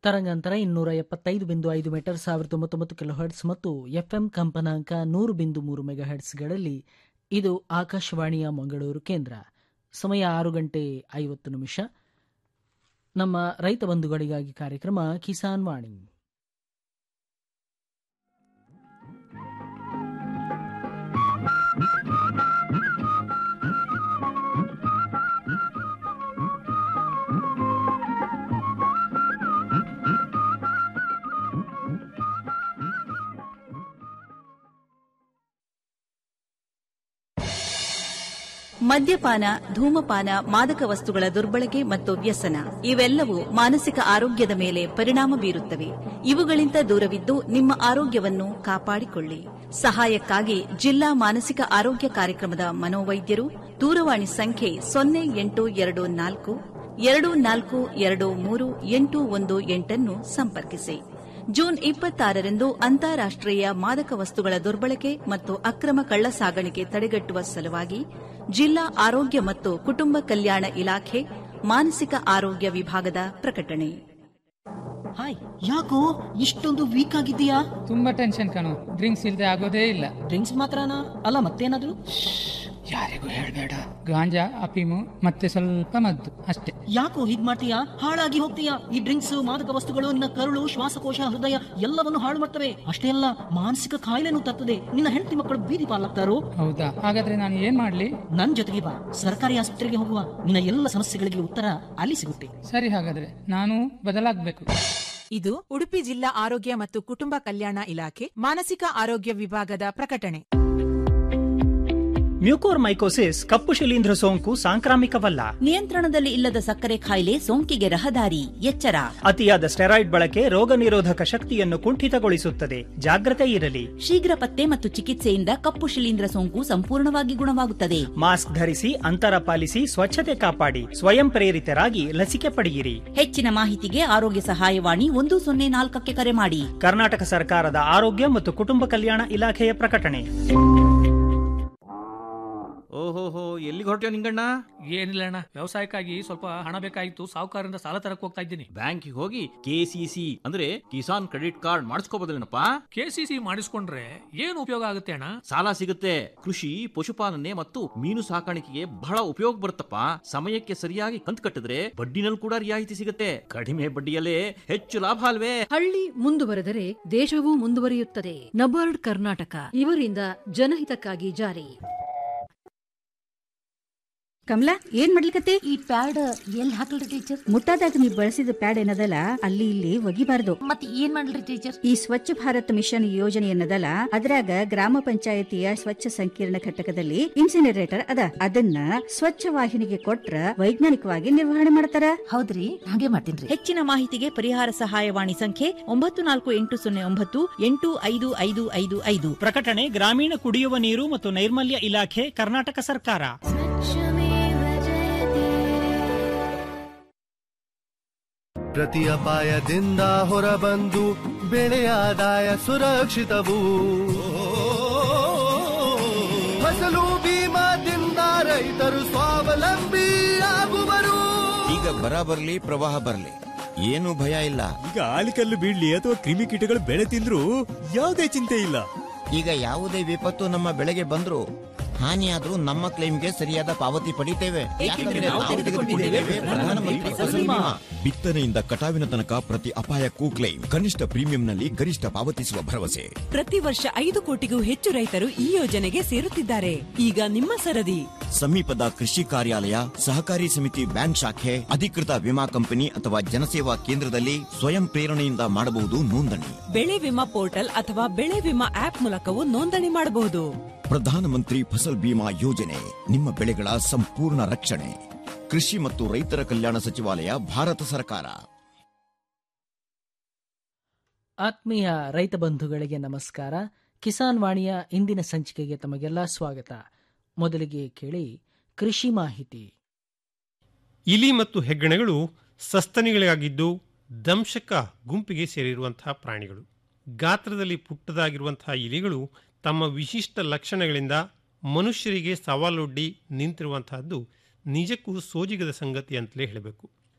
ತರಂಗಾಂತರ ಇನ್ನೂರ ಎಪ್ಪತ್ತೈದು ಬಿಂದು ಐದು ಮೀಟರ್ ಸಾವಿರದ ತೊಂಬತ್ತೊಂಬತ್ತು ಕಿಲೋ ಹರ್ಟ್ಸ್ ಮತ್ತು ಎಫ್ಎಂ ಕಂಪನಾಂಕ ನೂರು ಬಿಂದು ಮೂರು ಮೆಗಾ ಹರ್ಟ್ಸ್ಗಳಲ್ಲಿ ಇದು ಆಕಾಶವಾಣಿಯ ಮಂಗಳೂರು ಕೇಂದ್ರ ಸಮಯ ಆರು ಗಂಟೆ ಐವತ್ತು ನಿಮಿಷ ನಮ್ಮ ರೈತ ಬಂಧುಗಳಿಗಾಗಿ ಕಾರ್ಯಕ್ರಮ ಕಿಸಾನ್ ವಾಣಿ ಮದ್ಯಪಾನ ಧೂಮಪಾನ ಮಾದಕ ವಸ್ತುಗಳ ದುರ್ಬಳಕೆ ಮತ್ತು ವ್ಯಸನ ಇವೆಲ್ಲವೂ ಮಾನಸಿಕ ಆರೋಗ್ಯದ ಮೇಲೆ ಪರಿಣಾಮ ಬೀರುತ್ತವೆ ಇವುಗಳಿಂದ ದೂರವಿದ್ದು ನಿಮ್ಮ ಆರೋಗ್ಯವನ್ನು ಕಾಪಾಡಿಕೊಳ್ಳಿ ಸಹಾಯಕ್ಕಾಗಿ ಜಿಲ್ಲಾ ಮಾನಸಿಕ ಆರೋಗ್ಯ ಕಾರ್ಯಕ್ರಮದ ಮನೋವೈದ್ಯರು ದೂರವಾಣಿ ಸಂಖ್ಯೆ ಸೊನ್ನೆ ಎಂಟು ಎರಡು ನಾಲ್ಕು ಎರಡು ನಾಲ್ಕು ಎರಡು ಮೂರು ಎಂಟು ಒಂದು ಎಂಟನ್ನು ಸಂಪರ್ಕಿಸಿ ಜೂನ್ ಇಪ್ಪತ್ತಾರರಂದು ಅಂತಾರಾಷ್ಟೀಯ ಮಾದಕ ವಸ್ತುಗಳ ದುರ್ಬಳಕೆ ಮತ್ತು ಅಕ್ರಮ ಕಳ್ಳ ಸಾಗಾಣಿಕೆ ತಡೆಗಟ್ಟುವ ಸಲುವಾಗಿ ಜಿಲ್ಲಾ ಆರೋಗ್ಯ ಮತ್ತು ಕುಟುಂಬ ಕಲ್ಯಾಣ ಇಲಾಖೆ ಮಾನಸಿಕ ಆರೋಗ್ಯ ವಿಭಾಗದ ಪ್ರಕಟಣೆ ಹಾಯ್ ಯಾಕೋ ಇಷ್ಟೊಂದು ವೀಕ್ ಆಗಿದ್ದೀಯಾ ತುಂಬಾ ಟೆನ್ಷನ್ ಕಣು ಡ್ರಿಂಕ್ಸ್ ಇಲ್ದೆ ಆಗೋದೇ ಇಲ್ಲ ಡ್ರಿಂಕ್ಸ್ ಮಾತ್ರನಾ ಅಲ್ಲ ಮತ್ತೇನಾದ್ರು ಯಾರಿಗೂ ಹೇಳ್ಬೇಡ ಗಾಂಜಾ ಅಫೀಮು ಮತ್ತೆ ಸ್ವಲ್ಪ ಮದ್ದು ಅಷ್ಟೇ ಯಾಕೋ ಹೀಗ್ ಮಾಡ್ತೀಯಾ ಹಾಳಾಗಿ ಹೋಗ್ತೀಯಾ ಈ ಡ್ರಿಂಕ್ಸ್ ಮಾದಕ ವಸ್ತುಗಳು ನಿನ್ನ ಕರುಳು ಶ್ವಾಸಕೋಶ ಹೃದಯ ಎಲ್ಲವನ್ನು ಹಾಳು ಮಾಡ್ತವೆ ಅಷ್ಟೇ ಅಲ್ಲ ಮಾನಸಿಕ ಕಾಯಿಲೆನೂ ತರ್ತದೆ ನಿನ್ನ ಹೆಂಡತಿ ಮಕ್ಕಳು ಬೀದಿ ಪಾಲಾಗ್ತಾರೋ ಹೌದಾ ಹಾಗಾದ್ರೆ ನಾನು ಏನ್ ಮಾಡ್ಲಿ ನನ್ ಜೊತೆಗೆ ಬಾ ಸರ್ಕಾರಿ ಆಸ್ಪತ್ರೆಗೆ ಹೋಗುವ ನಿನ್ನ ಎಲ್ಲ ಸಮಸ್ಯೆಗಳಿಗೆ ಉತ್ತರ ಅಲ್ಲಿ ಸಿಗುತ್ತೆ ಸರಿ ಹಾಗಾದ್ರೆ ನಾನು ಬದಲಾಗ್ಬೇಕು ಇದು ಉಡುಪಿ ಜಿಲ್ಲಾ ಆರೋಗ್ಯ ಮತ್ತು ಕುಟುಂಬ ಕಲ್ಯಾಣ ಇಲಾಖೆ ಮಾನಸಿಕ ಆರೋಗ್ಯ ವಿಭಾಗದ ಪ್ರಕಟಣೆ ಮ್ಯೂಕೋರ್ಮೈಕೋಸಿಸ್ ಕಪ್ಪು ಶಿಲೀಂಧ್ರ ಸೋಂಕು ಸಾಂಕ್ರಾಮಿಕವಲ್ಲ ನಿಯಂತ್ರಣದಲ್ಲಿ ಇಲ್ಲದ ಸಕ್ಕರೆ ಕಾಯಿಲೆ ಸೋಂಕಿಗೆ ರಹದಾರಿ ಎಚ್ಚರ ಅತಿಯಾದ ಸ್ಟೆರಾಯ್ಡ್ ಬಳಕೆ ರೋಗ ನಿರೋಧಕ ಶಕ್ತಿಯನ್ನು ಕುಂಠಿತಗೊಳಿಸುತ್ತದೆ ಜಾಗ್ರತೆ ಇರಲಿ ಶೀಘ್ರ ಪತ್ತೆ ಮತ್ತು ಚಿಕಿತ್ಸೆಯಿಂದ ಕಪ್ಪು ಶಿಲೀಂಧ್ರ ಸೋಂಕು ಸಂಪೂರ್ಣವಾಗಿ ಗುಣವಾಗುತ್ತದೆ ಮಾಸ್ಕ್ ಧರಿಸಿ ಅಂತರ ಪಾಲಿಸಿ ಸ್ವಚ್ಛತೆ ಕಾಪಾಡಿ ಸ್ವಯಂ ಪ್ರೇರಿತರಾಗಿ ಲಸಿಕೆ ಪಡೆಯಿರಿ ಹೆಚ್ಚಿನ ಮಾಹಿತಿಗೆ ಆರೋಗ್ಯ ಸಹಾಯವಾಣಿ ಒಂದು ಸೊನ್ನೆ ನಾಲ್ಕಕ್ಕೆ ಕರೆ ಮಾಡಿ ಕರ್ನಾಟಕ ಸರ್ಕಾರದ ಆರೋಗ್ಯ ಮತ್ತು ಕುಟುಂಬ ಕಲ್ಯಾಣ ಇಲಾಖೆಯ ಪ್ರಕಟಣೆ ಓಹೋಹೋ ಎಲ್ಲಿಗೆ ಹೊರಟ್ಯೋ ನಿಂಗಣ್ಣ ಏನಿಲ್ಲ ಅಣ್ಣ ವ್ಯವಸಾಯಕ್ಕಾಗಿ ಸ್ವಲ್ಪ ಹಣ ಬೇಕಾಗಿತ್ತು ಸಾಹುಕಾರರಿಂದ ಸಾಲ ತರಕ್ ಹೋಗ್ತಾ ಇದ್ದೀನಿ ಬ್ಯಾಂಕಿಗೆ ಹೋಗಿ ಕೆಸಿಸಿ ಅಂದ್ರೆ ಕಿಸಾನ್ ಕ್ರೆಡಿಟ್ ಕಾರ್ಡ್ ಮಾಡಿಸ್ಕೋಬೋದಲ್ಲೇನಪ್ಪ ಕೆಸಿಸಿ ಮಾಡಿಸ್ಕೊಂಡ್ರೆ ಏನು ಉಪಯೋಗ ಆಗುತ್ತೆ ಅಣ್ಣ ಸಾಲ ಸಿಗುತ್ತೆ ಕೃಷಿ ಪಶುಪಾಲನೆ ಮತ್ತು ಮೀನು ಸಾಕಾಣಿಕೆಗೆ ಬಹಳ ಉಪಯೋಗ ಬರುತ್ತಪ್ಪ ಸಮಯಕ್ಕೆ ಸರಿಯಾಗಿ ಕಂತು ಕಟ್ಟಿದ್ರೆ ಬಡ್ಡಿನಲ್ಲಿ ಕೂಡ ರಿಯಾಯಿತಿ ಸಿಗುತ್ತೆ ಕಡಿಮೆ ಬಡ್ಡಿಯಲ್ಲೇ ಹೆಚ್ಚು ಲಾಭ ಅಲ್ವೇ ಹಳ್ಳಿ ಮುಂದುವರೆದರೆ ದೇಶವೂ ಮುಂದುವರಿಯುತ್ತದೆ ನಬಾರ್ಡ್ ಕರ್ನಾಟಕ ಇವರಿಂದ ಜನಹಿತಕ್ಕಾಗಿ ಜಾರಿ ಕಮಲಾ ಏನ್ ಮಾಡ್ಲಿಕತ್ತಿ ಈ ಪ್ಯಾಡ್ ಎಲ್ಲಿ ಹಾಕಲ್ರಿ ಟೀಚರ್ ಮುಟ್ಟಾದಾಗ ನೀವು ಬಳಸಿದ ಪ್ಯಾಡ್ ಏನದಲ್ಲ ಅಲ್ಲಿ ಇಲ್ಲಿ ಒಗಿಬಾರ್ದು ಮತ್ತೆ ಏನ್ ಮಾಡ್ಲಿ ಟೀಚರ್ ಈ ಸ್ವಚ್ಛ ಭಾರತ್ ಮಿಷನ್ ಯೋಜನೆ ಏನದಲ್ಲ ಅದ್ರಾಗ ಗ್ರಾಮ ಪಂಚಾಯತಿಯ ಸ್ವಚ್ಛ ಸಂಕೀರ್ಣ ಘಟಕದಲ್ಲಿ ಇನ್ಸಿನರೇಟರ್ ಅದ ಅದನ್ನ ಸ್ವಚ್ಛ ವಾಹಿನಿಗೆ ಕೊಟ್ರ ವೈಜ್ಞಾನಿಕವಾಗಿ ನಿರ್ವಹಣೆ ಮಾಡ್ತಾರ ಹೌದ್ರಿ ಹಾಗೆ ಮಾಡ್ತೀನ್ರಿ ಹೆಚ್ಚಿನ ಮಾಹಿತಿಗೆ ಪರಿಹಾರ ಸಹಾಯವಾಣಿ ಸಂಖ್ಯೆ ಒಂಬತ್ತು ನಾಲ್ಕು ಎಂಟು ಸೊನ್ನೆ ಒಂಬತ್ತು ಎಂಟು ಐದು ಐದು ಐದು ಐದು ಪ್ರಕಟಣೆ ಗ್ರಾಮೀಣ ಕುಡಿಯುವ ನೀರು ಮತ್ತು ನೈರ್ಮಲ್ಯ ಇಲಾಖೆ ಕರ್ನಾಟಕ ಸರ್ಕಾರ ಪ್ರತಿ ಅಪಾಯದಿಂದ ಹೊರಬಂದು ಬೆಳೆಯ ಆದಾಯ ಸುರಕ್ಷಿತವು ಫಸಲು ಬೀಮಾದಿಂದ ರೈತರು ಸ್ವಾವಲಂಬಿ ಆಗುವರು ಈಗ ಬರ ಬರ್ಲಿ ಪ್ರವಾಹ ಬರ್ಲಿ ಏನು ಭಯ ಇಲ್ಲ ಈಗ ಆಲಿಕಲ್ಲು ಬೀಳ್ಲಿ ಅಥವಾ ಕ್ರಿಮಿಕೀಟಗಳು ಬೆಳೆ ತಿಂದ್ರು ಯಾವುದೇ ಚಿಂತೆ ಇಲ್ಲ ಈಗ ಯಾವುದೇ ವಿಪತ್ತು ನಮ್ಮ ಬೆಳೆಗೆ ಬಂದ್ರು ಹಾನಿಯಾದ್ರೂ ನಮ್ಮ ಕ್ಲೈಮ್ಗೆ ಸರಿಯಾದ ಪಾವತಿ ಪಡಿತೇವೆ ಯಾಕಂದ್ರೆ ನಾವು ತೆಗೆದುಕೊಂಡಿದ್ದೇವೆ ಪ್ರಧಾನಮಂತ್ರಿ ಫಸಲ್ ಬಿಮಾ. ಬಿತ್ತನೆಯಿಂದ ಕಟಾವಿನ ತನಕ ಪ್ರತಿ ಅಪಾಯಕ್ಕೂ ಕ್ಲೈಮ್ ಕನಿಷ್ಠ ಪ್ರೀಮಿಯಂನಲ್ಲಿ ಗರಿಷ್ಠ ಪಾವತಿಸುವ ಭರವಸೆ ಪ್ರತಿ ವರ್ಷ ಐದು ಕೋಟಿಗೂ ಹೆಚ್ಚು ರೈತರು ಈ ಯೋಜನೆಗೆ ಸೇರುತ್ತಿದ್ದಾರೆ ಈಗ ನಿಮ್ಮ ಸರದಿ ಸಮೀಪದ ಕೃಷಿ ಕಾರ್ಯಾಲಯ ಸಹಕಾರಿ ಸಮಿತಿ ಬ್ಯಾಂಕ್ ಶಾಖೆ ಅಧಿಕೃತ ವಿಮಾ ಕಂಪನಿ ಅಥವಾ ಜನಸೇವಾ ಕೇಂದ್ರದಲ್ಲಿ ಸ್ವಯಂ ಪ್ರೇರಣೆಯಿಂದ ಮಾಡಬಹುದು ನೋಂದಣಿ ಬೆಳೆ ವಿಮಾ ಪೋರ್ಟಲ್ ಅಥವಾ ಬೆಳೆ ವಿಮಾ ಆಪ್ ಮೂಲಕವೂ ನೋಂದಣಿ ಮಾಡಬಹುದು ಪ್ರಧಾನಮಂತ್ರಿ ಫಸಲ್ ಬಿಮಾ ಯೋಜನೆ ನಿಮ್ಮ ಬೆಳೆಗಳ ಸಂಪೂರ್ಣ ರಕ್ಷಣೆ ಕೃಷಿ ಮತ್ತು ರೈತರ ಕಲ್ಯಾಣ ಸಚಿವಾಲಯ ಭಾರತ ಸರ್ಕಾರ ಆತ್ಮೀಯ ರೈತ ಬಂಧುಗಳಿಗೆ ನಮಸ್ಕಾರ ಕಿಸಾನ್ ವಾಣಿಯ ಇಂದಿನ ಸಂಚಿಕೆಗೆ ತಮಗೆಲ್ಲ ಸ್ವಾಗತ ಮೊದಲಿಗೆ ಕೇಳಿ ಕೃಷಿ ಮಾಹಿತಿ ಇಲಿ ಮತ್ತು ಹೆಗ್ಗಣಗಳು ಸಸ್ತನಿಗಳಾಗಿದ್ದು ದಂಶಕ ಗುಂಪಿಗೆ ಸೇರಿರುವಂತಹ ಪ್ರಾಣಿಗಳು ಗಾತ್ರದಲ್ಲಿ ಪುಟ್ಟದಾಗಿರುವಂತಹ ಇಲಿಗಳು ತಮ್ಮ ವಿಶಿಷ್ಟ ಲಕ್ಷಣಗಳಿಂದ ಮನುಷ್ಯರಿಗೆ ಸವಾಲೊಡ್ಡಿ ನಿಂತಿರುವಂತಹದ್ದು ನಿಜಕ್ಕೂ ಸೋಜಿಗದ ಸಂಗತಿ ಅಂತಲೇ ಹೇಳಬೇಕು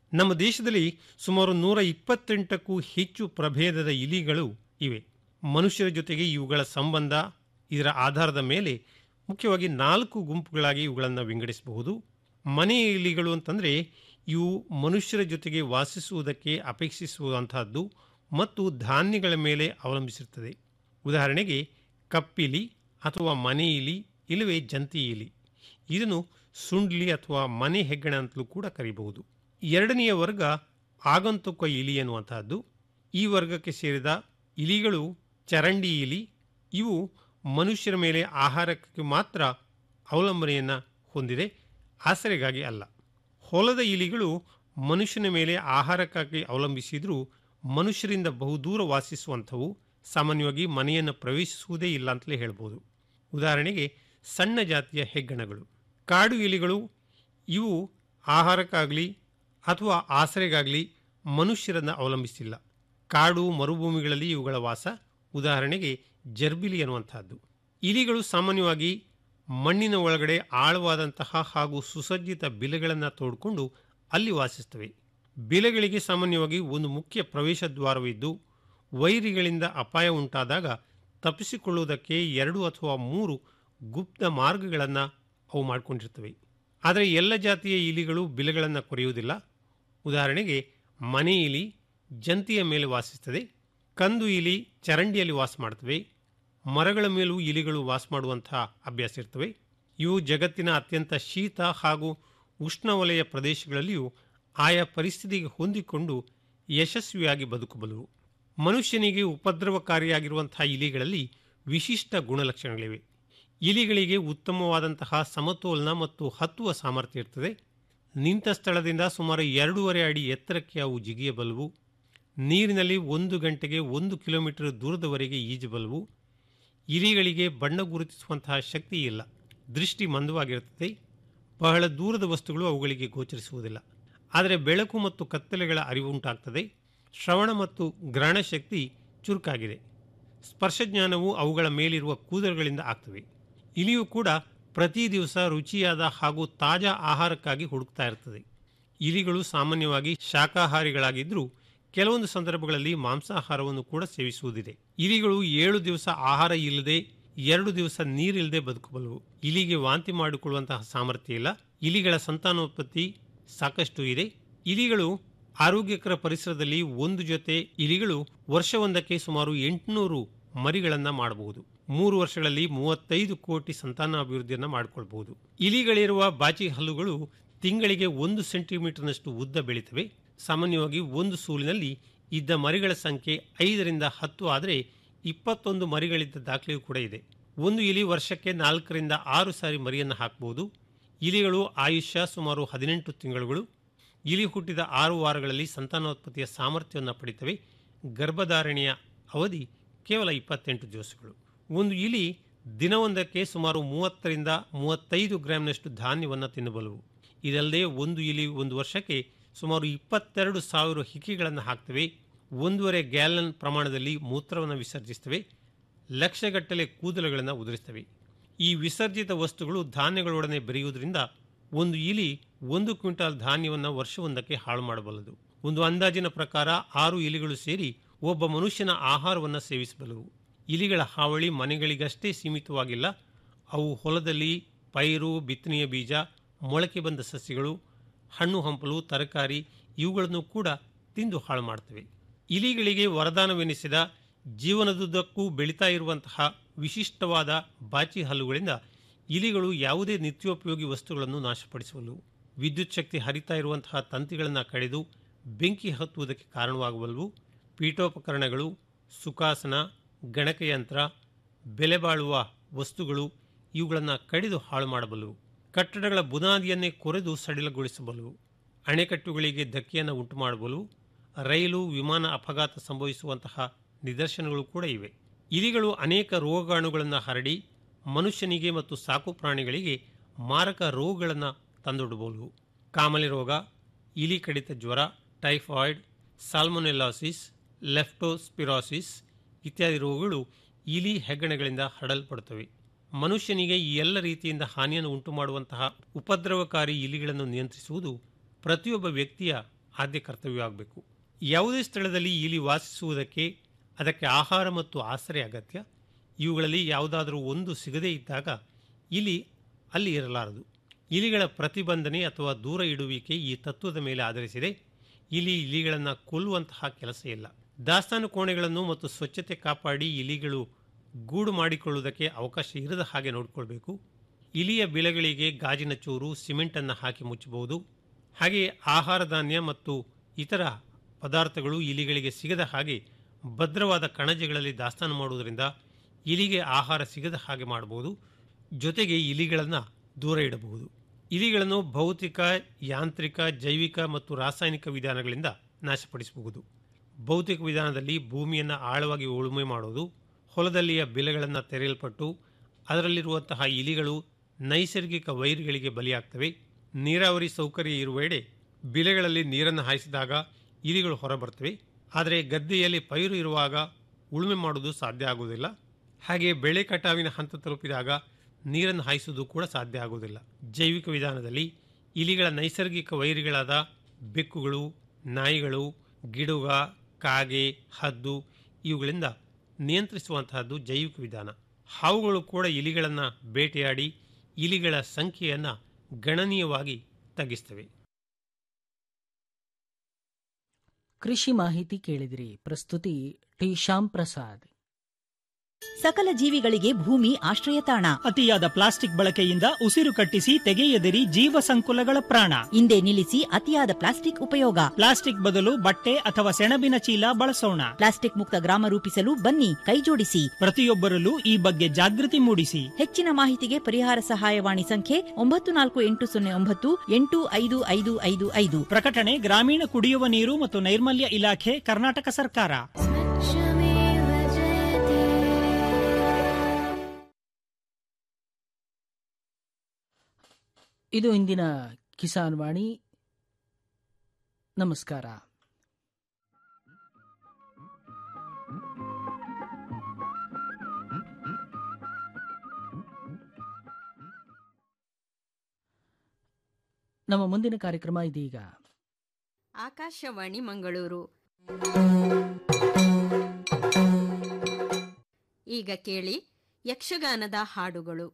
ನಮ್ಮ ದೇಶದಲ್ಲಿ ಸುಮಾರು ನೂರ ಇಪ್ಪತ್ತೆಂಟಕ್ಕೂ ಹೆಚ್ಚು ಪ್ರಭೇದದ ಇಲಿಗಳು ಇವೆ ಮನುಷ್ಯರ ಜೊತೆಗೆ ಇವುಗಳ ಸಂಬಂಧ ಇದರ ಆಧಾರದ ಮೇಲೆ ಮುಖ್ಯವಾಗಿ ನಾಲ್ಕು ಗುಂಪುಗಳಾಗಿ ಇವುಗಳನ್ನು ವಿಂಗಡಿಸಬಹುದು ಮನೆ ಇಲಿಗಳು ಅಂತಂದರೆ ಇವು ಮನುಷ್ಯರ ಜೊತೆಗೆ ವಾಸಿಸುವುದಕ್ಕೆ ಅಪೇಕ್ಷಿಸುವಂತಹದ್ದು ಮತ್ತು ಧಾನ್ಯಗಳ ಮೇಲೆ ಅವಲಂಬಿಸಿರುತ್ತದೆ ಉದಾಹರಣೆಗೆ ಕಪ್ಪಿಲಿ ಅಥವಾ ಮನೆ ಇಲಿ ಇಲ್ಲವೇ ಜಂತಿ ಇಲಿ ಇದನ್ನು ಸುಂಡ್ಲಿ ಅಥವಾ ಮನೆ ಹೆಗ್ಗಣ ಅಂತಲೂ ಕೂಡ ಕರೀಬಹುದು ಎರಡನೆಯ ವರ್ಗ ಆಗಂತುಕ ಇಲಿ ಎನ್ನುವಂತಹದ್ದು ಈ ವರ್ಗಕ್ಕೆ ಸೇರಿದ ಇಲಿಗಳು ಚರಂಡಿ ಇಲಿ ಇವು ಮನುಷ್ಯರ ಮೇಲೆ ಆಹಾರಕ್ಕೆ ಮಾತ್ರ ಅವಲಂಬನೆಯನ್ನು ಹೊಂದಿದೆ ಆಸರೆಗಾಗಿ ಅಲ್ಲ ಹೊಲದ ಇಲಿಗಳು ಮನುಷ್ಯನ ಮೇಲೆ ಆಹಾರಕ್ಕಾಗಿ ಅವಲಂಬಿಸಿದರೂ ಮನುಷ್ಯರಿಂದ ಬಹುದೂರ ವಾಸಿಸುವಂಥವು ಸಾಮಾನ್ಯವಾಗಿ ಮನೆಯನ್ನು ಪ್ರವೇಶಿಸುವುದೇ ಇಲ್ಲ ಅಂತಲೇ ಹೇಳ್ಬೋದು ಉದಾಹರಣೆಗೆ ಸಣ್ಣ ಜಾತಿಯ ಹೆಗ್ಗಣಗಳು ಕಾಡು ಇಲಿಗಳು ಇವು ಆಹಾರಕ್ಕಾಗಲಿ ಅಥವಾ ಆಸರೆಗಾಗಲಿ ಮನುಷ್ಯರನ್ನು ಅವಲಂಬಿಸಿಲ್ಲ ಕಾಡು ಮರುಭೂಮಿಗಳಲ್ಲಿ ಇವುಗಳ ವಾಸ ಉದಾಹರಣೆಗೆ ಜರ್ಬಿಲಿ ಅನ್ನುವಂತಹದ್ದು ಇಲಿಗಳು ಸಾಮಾನ್ಯವಾಗಿ ಮಣ್ಣಿನ ಒಳಗಡೆ ಆಳವಾದಂತಹ ಹಾಗೂ ಸುಸಜ್ಜಿತ ಬಿಲೆಗಳನ್ನು ತೋಡಿಕೊಂಡು ಅಲ್ಲಿ ವಾಸಿಸ್ತವೆ ಬಿಲೆಗಳಿಗೆ ಸಾಮಾನ್ಯವಾಗಿ ಒಂದು ಮುಖ್ಯ ಪ್ರವೇಶ ದ್ವಾರವಿದ್ದು ವೈರಿಗಳಿಂದ ಅಪಾಯ ಉಂಟಾದಾಗ ತಪ್ಪಿಸಿಕೊಳ್ಳುವುದಕ್ಕೆ ಎರಡು ಅಥವಾ ಮೂರು ಗುಪ್ತ ಮಾರ್ಗಗಳನ್ನು ಅವು ಮಾಡಿಕೊಂಡಿರ್ತವೆ ಆದರೆ ಎಲ್ಲ ಜಾತಿಯ ಇಲಿಗಳು ಬಿಲೆಗಳನ್ನು ಕೊರೆಯುವುದಿಲ್ಲ ಉದಾಹರಣೆಗೆ ಮನೆ ಇಲಿ ಜಂತಿಯ ಮೇಲೆ ವಾಸಿಸ್ತದೆ ಕಂದು ಇಲಿ ಚರಂಡಿಯಲ್ಲಿ ವಾಸ ಮಾಡ್ತವೆ ಮರಗಳ ಮೇಲೂ ಇಲಿಗಳು ವಾಸ ಮಾಡುವಂತಹ ಅಭ್ಯಾಸ ಇರ್ತವೆ ಇವು ಜಗತ್ತಿನ ಅತ್ಯಂತ ಶೀತ ಹಾಗೂ ಉಷ್ಣವಲಯ ಪ್ರದೇಶಗಳಲ್ಲಿಯೂ ಆಯಾ ಪರಿಸ್ಥಿತಿಗೆ ಹೊಂದಿಕೊಂಡು ಯಶಸ್ವಿಯಾಗಿ ಬದುಕಬಲ್ಲವು ಮನುಷ್ಯನಿಗೆ ಉಪದ್ರವಕಾರಿಯಾಗಿರುವಂತಹ ಇಲಿಗಳಲ್ಲಿ ವಿಶಿಷ್ಟ ಗುಣಲಕ್ಷಣಗಳಿವೆ ಇಲಿಗಳಿಗೆ ಉತ್ತಮವಾದಂತಹ ಸಮತೋಲನ ಮತ್ತು ಹತ್ತುವ ಸಾಮರ್ಥ್ಯ ಇರ್ತದೆ ನಿಂತ ಸ್ಥಳದಿಂದ ಸುಮಾರು ಎರಡೂವರೆ ಅಡಿ ಎತ್ತರಕ್ಕೆ ಅವು ಜಿಗಿಯಬಲ್ಲವು ನೀರಿನಲ್ಲಿ ಒಂದು ಗಂಟೆಗೆ ಒಂದು ಕಿಲೋಮೀಟರ್ ದೂರದವರೆಗೆ ಈಜಬಲ್ಲವು ಇಲಿಗಳಿಗೆ ಬಣ್ಣ ಗುರುತಿಸುವಂತಹ ಶಕ್ತಿ ಇಲ್ಲ ದೃಷ್ಟಿ ಮಂದವಾಗಿರುತ್ತದೆ ಬಹಳ ದೂರದ ವಸ್ತುಗಳು ಅವುಗಳಿಗೆ ಗೋಚರಿಸುವುದಿಲ್ಲ ಆದರೆ ಬೆಳಕು ಮತ್ತು ಕತ್ತಲೆಗಳ ಅರಿವು ಉಂಟಾಗ್ತದೆ ಶ್ರವಣ ಮತ್ತು ಗ್ರಹಣ ಶಕ್ತಿ ಚುರುಕಾಗಿದೆ ಸ್ಪರ್ಶಜ್ಞಾನವು ಅವುಗಳ ಮೇಲಿರುವ ಕೂದಲುಗಳಿಂದ ಆಗ್ತವೆ ಇಲಿಯು ಕೂಡ ಪ್ರತಿ ದಿವಸ ರುಚಿಯಾದ ಹಾಗೂ ತಾಜಾ ಆಹಾರಕ್ಕಾಗಿ ಹುಡುಕ್ತಾ ಇರ್ತದೆ ಇಲಿಗಳು ಸಾಮಾನ್ಯವಾಗಿ ಶಾಕಾಹಾರಿಗಳಾಗಿದ್ದರೂ ಕೆಲವೊಂದು ಸಂದರ್ಭಗಳಲ್ಲಿ ಮಾಂಸಾಹಾರವನ್ನು ಕೂಡ ಸೇವಿಸುವುದಿದೆ ಇಲಿಗಳು ಏಳು ದಿವಸ ಆಹಾರ ಇಲ್ಲದೆ ಎರಡು ದಿವಸ ನೀರಿಲ್ಲದೆ ಬದುಕಬಲ್ಲವು ಇಲಿಗೆ ವಾಂತಿ ಮಾಡಿಕೊಳ್ಳುವಂತಹ ಸಾಮರ್ಥ್ಯ ಇಲ್ಲ ಇಲಿಗಳ ಸಂತಾನೋತ್ಪತ್ತಿ ಸಾಕಷ್ಟು ಇದೆ ಇಲಿಗಳು ಆರೋಗ್ಯಕರ ಪರಿಸರದಲ್ಲಿ ಒಂದು ಜೊತೆ ಇಲಿಗಳು ವರ್ಷವೊಂದಕ್ಕೆ ಸುಮಾರು ಎಂಟುನೂರು ಮರಿಗಳನ್ನು ಮಾಡಬಹುದು ಮೂರು ವರ್ಷಗಳಲ್ಲಿ ಮೂವತ್ತೈದು ಕೋಟಿ ಸಂತಾನಾಭಿವೃದ್ಧಿಯನ್ನು ಮಾಡಿಕೊಳ್ಬಹುದು ಇಲಿಗಳಿರುವ ಬಾಚಿ ಹಲ್ಲುಗಳು ತಿಂಗಳಿಗೆ ಒಂದು ಸೆಂಟಿಮೀಟರ್ನಷ್ಟು ಉದ್ದ ಬೆಳೀತವೆ ಸಾಮಾನ್ಯವಾಗಿ ಒಂದು ಸೂಲಿನಲ್ಲಿ ಇದ್ದ ಮರಿಗಳ ಸಂಖ್ಯೆ ಐದರಿಂದ ಹತ್ತು ಆದರೆ ಇಪ್ಪತ್ತೊಂದು ಮರಿಗಳಿದ್ದ ದಾಖಲೆಯೂ ಕೂಡ ಇದೆ ಒಂದು ಇಲಿ ವರ್ಷಕ್ಕೆ ನಾಲ್ಕರಿಂದ ಆರು ಸಾರಿ ಮರಿಯನ್ನು ಹಾಕಬಹುದು ಇಲಿಗಳು ಆಯುಷ್ಯ ಸುಮಾರು ಹದಿನೆಂಟು ತಿಂಗಳುಗಳು ಇಲಿ ಹುಟ್ಟಿದ ಆರು ವಾರಗಳಲ್ಲಿ ಸಂತಾನೋತ್ಪತ್ತಿಯ ಸಾಮರ್ಥ್ಯವನ್ನು ಪಡಿತವೆ ಗರ್ಭಧಾರಣೆಯ ಅವಧಿ ಕೇವಲ ಇಪ್ಪತ್ತೆಂಟು ದಿವಸಗಳು ಒಂದು ಇಲಿ ದಿನವೊಂದಕ್ಕೆ ಸುಮಾರು ಮೂವತ್ತರಿಂದ ಮೂವತ್ತೈದು ಗ್ರಾಂನಷ್ಟು ಧಾನ್ಯವನ್ನು ತಿನ್ನಬಲ್ಲವು ಇದಲ್ಲದೆ ಒಂದು ಇಲಿ ಒಂದು ವರ್ಷಕ್ಕೆ ಸುಮಾರು ಇಪ್ಪತ್ತೆರಡು ಸಾವಿರ ಹಿಕ್ಕಿಗಳನ್ನು ಹಾಕ್ತವೆ ಒಂದೂವರೆ ಗ್ಯಾಲನ್ ಪ್ರಮಾಣದಲ್ಲಿ ಮೂತ್ರವನ್ನು ವಿಸರ್ಜಿಸ್ತವೆ ಲಕ್ಷಗಟ್ಟಲೆ ಕೂದಲುಗಳನ್ನು ಉದುರಿಸ್ತವೆ ಈ ವಿಸರ್ಜಿತ ವಸ್ತುಗಳು ಧಾನ್ಯಗಳೊಡನೆ ಬೆರೆಯುವುದರಿಂದ ಒಂದು ಇಲಿ ಒಂದು ಕ್ವಿಂಟಾಲ್ ಧಾನ್ಯವನ್ನು ವರ್ಷವೊಂದಕ್ಕೆ ಹಾಳು ಮಾಡಬಲ್ಲದು ಒಂದು ಅಂದಾಜಿನ ಪ್ರಕಾರ ಆರು ಇಲಿಗಳು ಸೇರಿ ಒಬ್ಬ ಮನುಷ್ಯನ ಆಹಾರವನ್ನು ಸೇವಿಸಬಲ್ಲವು ಇಲಿಗಳ ಹಾವಳಿ ಮನೆಗಳಿಗಷ್ಟೇ ಸೀಮಿತವಾಗಿಲ್ಲ ಅವು ಹೊಲದಲ್ಲಿ ಪೈರು ಬಿತ್ತನೆಯ ಬೀಜ ಮೊಳಕೆ ಬಂದ ಸಸ್ಯಗಳು ಹಣ್ಣು ಹಂಪಲು ತರಕಾರಿ ಇವುಗಳನ್ನು ಕೂಡ ತಿಂದು ಹಾಳು ಮಾಡ್ತವೆ ಇಲಿಗಳಿಗೆ ವರದಾನವೆನಿಸಿದ ಜೀವನದುದ್ದಕ್ಕೂ ಬೆಳೀತಾ ಇರುವಂತಹ ವಿಶಿಷ್ಟವಾದ ಬಾಚಿ ಹಲ್ಲುಗಳಿಂದ ಇಲಿಗಳು ಯಾವುದೇ ನಿತ್ಯೋಪಯೋಗಿ ವಸ್ತುಗಳನ್ನು ನಾಶಪಡಿಸಬಲ್ಲವು ವಿದ್ಯುತ್ ಶಕ್ತಿ ಹರಿತಾ ಇರುವಂತಹ ತಂತಿಗಳನ್ನು ಕಡಿದು ಬೆಂಕಿ ಹತ್ತುವುದಕ್ಕೆ ಕಾರಣವಾಗಬಲ್ಲವು ಪೀಠೋಪಕರಣಗಳು ಸುಖಾಸನ ಗಣಕಯಂತ್ರ ಬೆಲೆ ಬಾಳುವ ವಸ್ತುಗಳು ಇವುಗಳನ್ನು ಕಡಿದು ಹಾಳು ಮಾಡಬಲ್ಲವು ಕಟ್ಟಡಗಳ ಬುನಾದಿಯನ್ನೇ ಕೊರೆದು ಸಡಿಲಗೊಳಿಸಬಲ್ಲವು ಅಣೆಕಟ್ಟುಗಳಿಗೆ ಧಕ್ಕೆಯನ್ನು ಉಂಟು ಮಾಡಬಲ್ಲವು ರೈಲು ವಿಮಾನ ಅಪಘಾತ ಸಂಭವಿಸುವಂತಹ ನಿದರ್ಶನಗಳು ಕೂಡ ಇವೆ ಇಲಿಗಳು ಅನೇಕ ರೋಗಾಣುಗಳನ್ನು ಹರಡಿ ಮನುಷ್ಯನಿಗೆ ಮತ್ತು ಸಾಕು ಪ್ರಾಣಿಗಳಿಗೆ ಮಾರಕ ರೋಗಗಳನ್ನು ತಂದೊಡ್ಡಬಲ್ಲವು ಕಾಮಲೆ ರೋಗ ಇಲಿ ಕಡಿತ ಜ್ವರ ಟೈಫಾಯ್ಡ್ ಸಾಲ್ಮೊನೆಲಾಸಿಸ್ ಲೆಫ್ಟೋಸ್ಪಿರಾಸಿಸ್ ಇತ್ಯಾದಿ ರೋಗಗಳು ಇಲಿ ಹೆಗ್ಗಣಗಳಿಂದ ಹರಡಲ್ಪಡುತ್ತವೆ ಮನುಷ್ಯನಿಗೆ ಈ ಎಲ್ಲ ರೀತಿಯಿಂದ ಹಾನಿಯನ್ನು ಉಂಟು ಮಾಡುವಂತಹ ಉಪದ್ರವಕಾರಿ ಇಲಿಗಳನ್ನು ನಿಯಂತ್ರಿಸುವುದು ಪ್ರತಿಯೊಬ್ಬ ವ್ಯಕ್ತಿಯ ಆದ್ಯ ಕರ್ತವ್ಯವಾಗಬೇಕು ಯಾವುದೇ ಸ್ಥಳದಲ್ಲಿ ಇಲಿ ವಾಸಿಸುವುದಕ್ಕೆ ಅದಕ್ಕೆ ಆಹಾರ ಮತ್ತು ಆಸರೆ ಅಗತ್ಯ ಇವುಗಳಲ್ಲಿ ಯಾವುದಾದರೂ ಒಂದು ಸಿಗದೇ ಇದ್ದಾಗ ಇಲಿ ಅಲ್ಲಿ ಇರಲಾರದು ಇಲಿಗಳ ಪ್ರತಿಬಂಧನೆ ಅಥವಾ ದೂರ ಇಡುವಿಕೆ ಈ ತತ್ವದ ಮೇಲೆ ಆಧರಿಸಿದೆ ಇಲಿ ಇಲಿಗಳನ್ನು ಕೊಲ್ಲುವಂತಹ ಕೆಲಸ ಇಲ್ಲ ದಾಸ್ತಾನು ಕೋಣೆಗಳನ್ನು ಮತ್ತು ಸ್ವಚ್ಛತೆ ಕಾಪಾಡಿ ಇಲಿಗಳು ಗೂಡು ಮಾಡಿಕೊಳ್ಳುವುದಕ್ಕೆ ಅವಕಾಶ ಇರದ ಹಾಗೆ ನೋಡಿಕೊಳ್ಬೇಕು ಇಲಿಯ ಬಿಳೆಗಳಿಗೆ ಗಾಜಿನ ಚೂರು ಸಿಮೆಂಟನ್ನು ಹಾಕಿ ಮುಚ್ಚಬಹುದು ಹಾಗೆಯೇ ಆಹಾರ ಧಾನ್ಯ ಮತ್ತು ಇತರ ಪದಾರ್ಥಗಳು ಇಲಿಗಳಿಗೆ ಸಿಗದ ಹಾಗೆ ಭದ್ರವಾದ ಕಣಜಗಳಲ್ಲಿ ದಾಸ್ತಾನು ಮಾಡುವುದರಿಂದ ಇಲಿಗೆ ಆಹಾರ ಸಿಗದ ಹಾಗೆ ಮಾಡಬಹುದು ಜೊತೆಗೆ ಇಲಿಗಳನ್ನು ದೂರ ಇಡಬಹುದು ಇಲಿಗಳನ್ನು ಭೌತಿಕ ಯಾಂತ್ರಿಕ ಜೈವಿಕ ಮತ್ತು ರಾಸಾಯನಿಕ ವಿಧಾನಗಳಿಂದ ನಾಶಪಡಿಸಬಹುದು ಭೌತಿಕ ವಿಧಾನದಲ್ಲಿ ಭೂಮಿಯನ್ನು ಆಳವಾಗಿ ಉಳುಮೆ ಮಾಡೋದು ಹೊಲದಲ್ಲಿಯ ಬೆಲೆಗಳನ್ನು ತೆರೆಯಲ್ಪಟ್ಟು ಅದರಲ್ಲಿರುವಂತಹ ಇಲಿಗಳು ನೈಸರ್ಗಿಕ ವೈರಿಗಳಿಗೆ ಬಲಿಯಾಗ್ತವೆ ನೀರಾವರಿ ಸೌಕರ್ಯ ಇರುವೆಡೆ ಬಿಲೆಗಳಲ್ಲಿ ನೀರನ್ನು ಹಾಯಿಸಿದಾಗ ಇಲಿಗಳು ಹೊರಬರ್ತವೆ ಆದರೆ ಗದ್ದೆಯಲ್ಲಿ ಪೈರು ಇರುವಾಗ ಉಳುಮೆ ಮಾಡುವುದು ಸಾಧ್ಯ ಆಗುವುದಿಲ್ಲ ಹಾಗೆ ಬೆಳೆ ಕಟಾವಿನ ಹಂತ ತಲುಪಿದಾಗ ನೀರನ್ನು ಹಾಯಿಸುವುದು ಕೂಡ ಸಾಧ್ಯ ಆಗುವುದಿಲ್ಲ ಜೈವಿಕ ವಿಧಾನದಲ್ಲಿ ಇಲಿಗಳ ನೈಸರ್ಗಿಕ ವೈರಿಗಳಾದ ಬೆಕ್ಕುಗಳು ನಾಯಿಗಳು ಗಿಡುಗ ಕಾಗೆ ಹದ್ದು ಇವುಗಳಿಂದ ನಿಯಂತ್ರಿಸುವಂತಹದ್ದು ಜೈವಿಕ ವಿಧಾನ ಹಾವುಗಳು ಕೂಡ ಇಲಿಗಳನ್ನು ಬೇಟೆಯಾಡಿ ಇಲಿಗಳ ಸಂಖ್ಯೆಯನ್ನು ಗಣನೀಯವಾಗಿ ತಗ್ಗಿಸ್ತವೆ ಕೃಷಿ ಮಾಹಿತಿ ಕೇಳಿದಿರಿ ಪ್ರಸ್ತುತಿ ಟಿ ಶ್ಯಾಮ್ ಪ್ರಸಾದ್ ಸಕಲ ಜೀವಿಗಳಿಗೆ ಭೂಮಿ ಆಶ್ರಯ ತಾಣ ಅತಿಯಾದ ಪ್ಲಾಸ್ಟಿಕ್ ಬಳಕೆಯಿಂದ ಉಸಿರು ಕಟ್ಟಿಸಿ ತೆಗೆಯದಿರಿ ಜೀವ ಸಂಕುಲಗಳ ಪ್ರಾಣ ಹಿಂದೆ ನಿಲ್ಲಿಸಿ ಅತಿಯಾದ ಪ್ಲಾಸ್ಟಿಕ್ ಉಪಯೋಗ ಪ್ಲಾಸ್ಟಿಕ್ ಬದಲು ಬಟ್ಟೆ ಅಥವಾ ಸೆಣಬಿನ ಚೀಲ ಬಳಸೋಣ ಪ್ಲಾಸ್ಟಿಕ್ ಮುಕ್ತ ಗ್ರಾಮ ರೂಪಿಸಲು ಬನ್ನಿ ಕೈಜೋಡಿಸಿ ಪ್ರತಿಯೊಬ್ಬರಲ್ಲೂ ಈ ಬಗ್ಗೆ ಜಾಗೃತಿ ಮೂಡಿಸಿ ಹೆಚ್ಚಿನ ಮಾಹಿತಿಗೆ ಪರಿಹಾರ ಸಹಾಯವಾಣಿ ಸಂಖ್ಯೆ ಒಂಬತ್ತು ನಾಲ್ಕು ಎಂಟು ಸೊನ್ನೆ ಒಂಬತ್ತು ಎಂಟು ಐದು ಐದು ಐದು ಐದು ಪ್ರಕಟಣೆ ಗ್ರಾಮೀಣ ಕುಡಿಯುವ ನೀರು ಮತ್ತು ನೈರ್ಮಲ್ಯ ಇಲಾಖೆ ಕರ್ನಾಟಕ ಸರ್ಕಾರ ಇದು ಇಂದಿನ ಕಿಸಾನ್ ವಾಣಿ ನಮಸ್ಕಾರ ನಮ್ಮ ಮುಂದಿನ ಕಾರ್ಯಕ್ರಮ ಇದೀಗ ಆಕಾಶವಾಣಿ ಮಂಗಳೂರು ಈಗ ಕೇಳಿ ಯಕ್ಷಗಾನದ ಹಾಡುಗಳು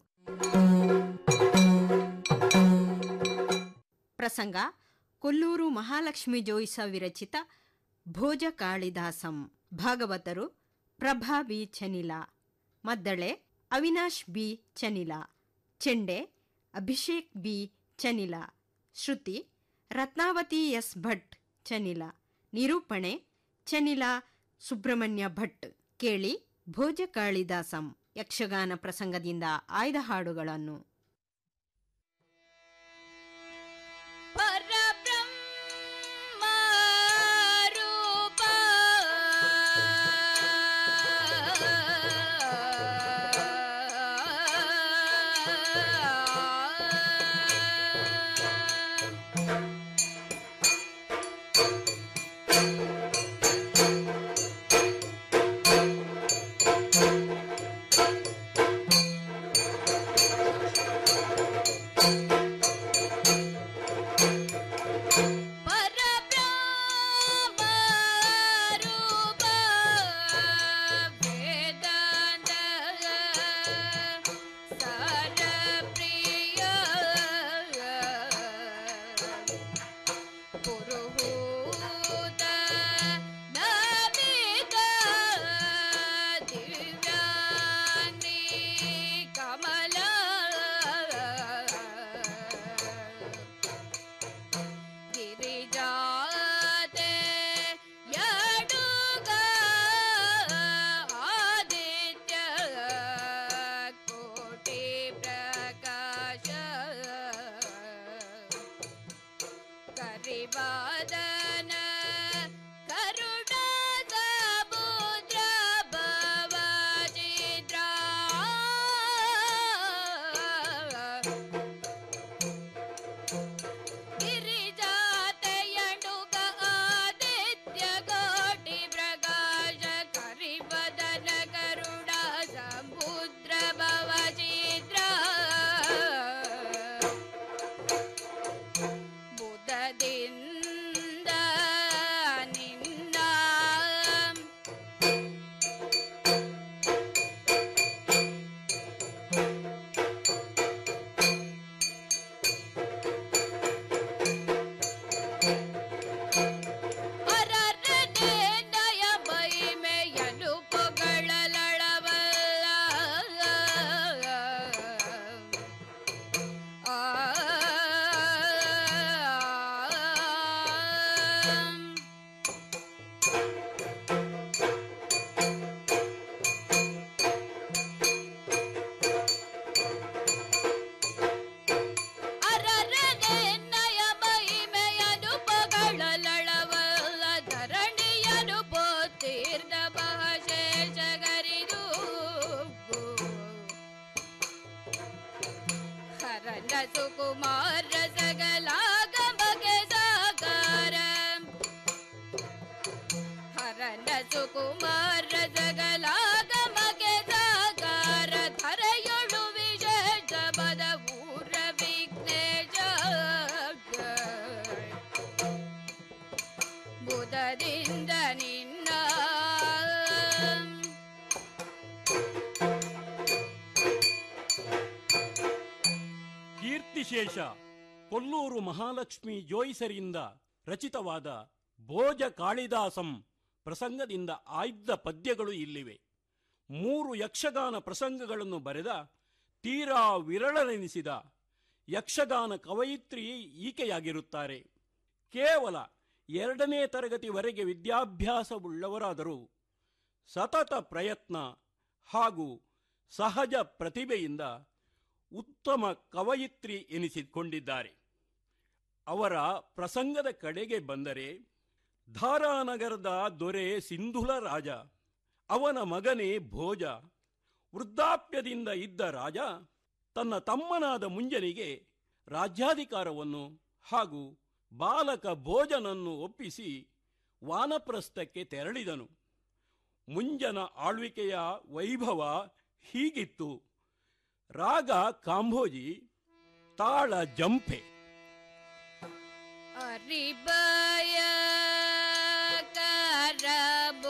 ಪ್ರಸಂಗ ಕೊಲ್ಲೂರು ಮಹಾಲಕ್ಷ್ಮಿ ಜೋಯಿಸ ವಿರಚಿತ ಭೋಜ ಕಾಳಿದಾಸಂ ಭಾಗವತರು ಪ್ರಭಾ ಬಿ ಚನಿಲ ಮದ್ದಳೆ ಅವಿನಾಶ್ ಬಿ ಚನಿಲ ಚೆಂಡೆ ಅಭಿಷೇಕ್ ಬಿ ಚನಿಲ ಶ್ರುತಿ ರತ್ನಾವತಿ ಎಸ್ ಭಟ್ ಚನಿಲ ನಿರೂಪಣೆ ಚನಿಲ ಸುಬ್ರಹ್ಮಣ್ಯ ಭಟ್ ಕೇಳಿ ಭೋಜ ಕಾಳಿದಾಸಂ ಯಕ್ಷಗಾನ ಪ್ರಸಂಗದಿಂದ ಆಯ್ದ ಹಾಡುಗಳನ್ನು ಪಾದದಿಂದ ನಿನ್ನ ಕೀರ್ತಿಶೇಷ ಕೊಲ್ಲೂರು ಮಹಾಲಕ್ಷ್ಮಿ ಜೋಯಿಸರಿಂದ ರಚಿತವಾದ ಭೋಜ ಕಾಳಿದಾಸಂ ಪ್ರಸಂಗದಿಂದ ಆಯ್ದ ಪದ್ಯಗಳು ಇಲ್ಲಿವೆ ಮೂರು ಯಕ್ಷಗಾನ ಪ್ರಸಂಗಗಳನ್ನು ಬರೆದ ತೀರಾ ವಿರಳನೆನಿಸಿದ ಯಕ್ಷಗಾನ ಕವಯಿತ್ರಿ ಈಕೆಯಾಗಿರುತ್ತಾರೆ ಕೇವಲ ಎರಡನೇ ತರಗತಿವರೆಗೆ ವಿದ್ಯಾಭ್ಯಾಸವುಳ್ಳವರಾದರೂ ಸತತ ಪ್ರಯತ್ನ ಹಾಗೂ ಸಹಜ ಪ್ರತಿಭೆಯಿಂದ ಉತ್ತಮ ಕವಯಿತ್ರಿ ಎನಿಸಿಕೊಂಡಿದ್ದಾರೆ ಅವರ ಪ್ರಸಂಗದ ಕಡೆಗೆ ಬಂದರೆ ಧಾರಾನಗರದ ದೊರೆ ಸಿಂಧುಲ ರಾಜ ಅವನ ಮಗನೇ ಭೋಜ ವೃದ್ಧಾಪ್ಯದಿಂದ ಇದ್ದ ರಾಜ ತನ್ನ ತಮ್ಮನಾದ ಮುಂಜನಿಗೆ ರಾಜ್ಯಾಧಿಕಾರವನ್ನು ಹಾಗೂ ಬಾಲಕ ಭೋಜನನ್ನು ಒಪ್ಪಿಸಿ ವಾನಪ್ರಸ್ಥಕ್ಕೆ ತೆರಳಿದನು ಮುಂಜನ ಆಳ್ವಿಕೆಯ ವೈಭವ ಹೀಗಿತ್ತು ರಾಗ ಕಾಂಭೋಜಿ ತಾಳ ಜಂಪೆ ಅರಿಬಯ ಕರಬೋಜ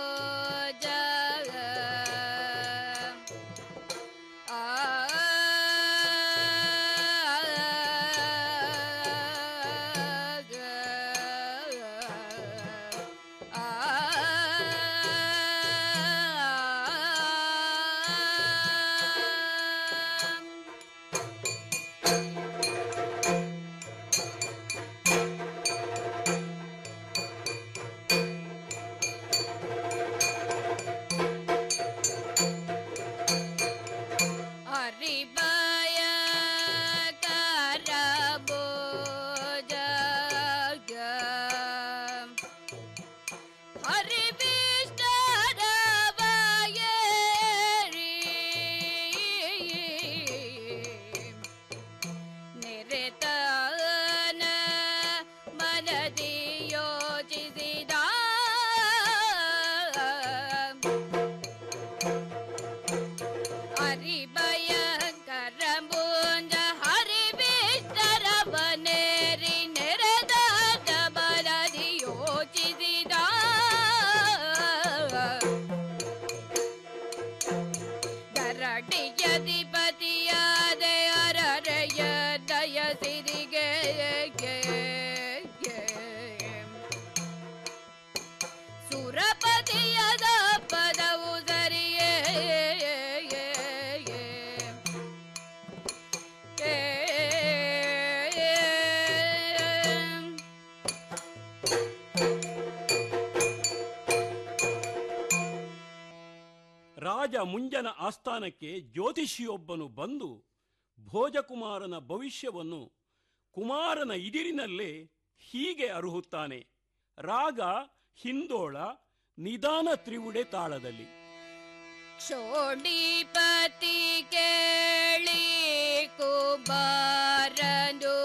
ಆ ಹರಿಬಯ ಕರಬೋಜ ಹರಿ ನಿರತನ ಮನದಿ ಯೋಚಿಸಿದ ಹರಿಭಯಂಕರ ಮುಂಜ ಹರಿ ಬಿಷ್ಟರವನೇರಿ ನೆರೆದ ಬಲದಿ ಯೋಚಿಸಿದ ಗರಟಿಯಧಿಪತಿಯಾದ ಅರರೆಯ ದಯಸಿರಿಗೆ ಸುರಪತಿಯದ ಪದವು ಸರಿಯೇ ರಾಜ ಮುಂಜನ ಆಸ್ಥಾನಕ್ಕೆ ಜ್ಯೋತಿಷಿಯೊಬ್ಬನು ಬಂದು ಭೋಜಕುಮಾರನ ಭವಿಷ್ಯವನ್ನು ಕುಮಾರನ ಇದಿರಿನಲ್ಲೇ ಹೀಗೆ ಅರುಹುತ್ತಾನೆ ರಾಗ ಹಿಂದೋಳ ನಿಧಾನ ತ್ರಿವುಡೆ ತಾಳದಲ್ಲಿ ಕ್ಷೋಡಿಪತಿ ಕೇಳಿ ಕುಮಾರನು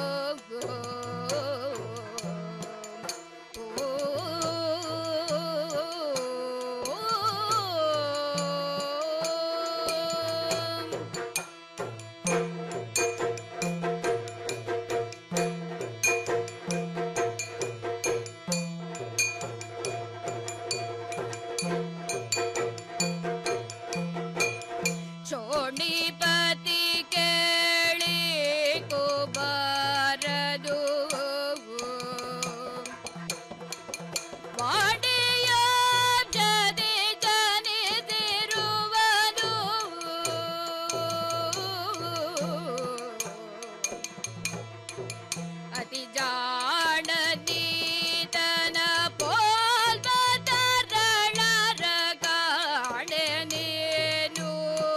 ಚೋಡಿಪತಿ ಕೇಳಿ ಕುಮಾರನು ವಾಡಿಯ ಜದಿ ಜನಿಸಿರುವನು ಅತಿ ಜಾಣ ನೀತನ ಪೋಲ್ಬದರಳರ ಕಾಣೆ ನೀನು